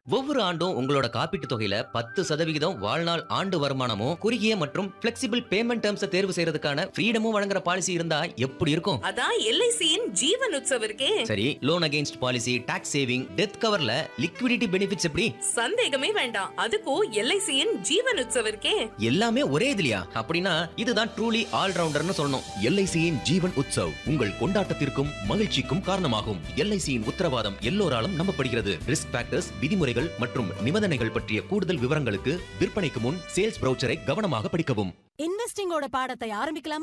ஒவ்வொரு ஆண்டும் உங்களோட காப்பீட்டு தொகையில பத்து சதவிகிதம் வாழ்நாள் ஆண்டு வருமானமும் குறுகிய மற்றும் பிளெக்சிபிள் பேமெண்ட் டேர்ம்ஸ் தேர்வு செய்யறதுக்கான ஃப்ரீடமும் வழங்குற பாலிசி இருந்தா எப்படி இருக்கும் அதான் எல்ஐசியின் ஜீவன் உற்சவ் இருக்கே சரி loan against policy tax saving death கவர்ல லிக்விடிட்டி பெனிஃபிட்ஸ் எப்படி சந்தேகமே வேண்டாம் அதுக்கும் எல்ஐசியின் ஜீவன் உற்சவ் இருக்கே எல்லாமே ஒரே இதுலயா அப்படின்னா இதுதான் ட்ரூலி ஆல்ரவுண்டர்னு சொல்லணும் எல்ஐசியின் ஜீவன் உற்சவ் உங்கள் கொண்டாட்டத்திற்கும் மகிழ்ச்சிக்கும் காரணமாகும் எல்ஐசியின் உத்தரவாதம் எல்லோராலும் நம்பப்படுகிறது ரிஸ்க் ஃபேக்டர்ஸ் விதிமுறைகள் மற்றும் நிபந்தனைகள் பற்றிய கூடுதல் விவரங்களுக்கு விற்பனைக்கு முன் சேல்ஸ் பிரவுச்சரை கவனமாக படிக்கவும் இன்வெஸ்டிங்கோட பாடத்தை ஆரம்பிக்கலாம்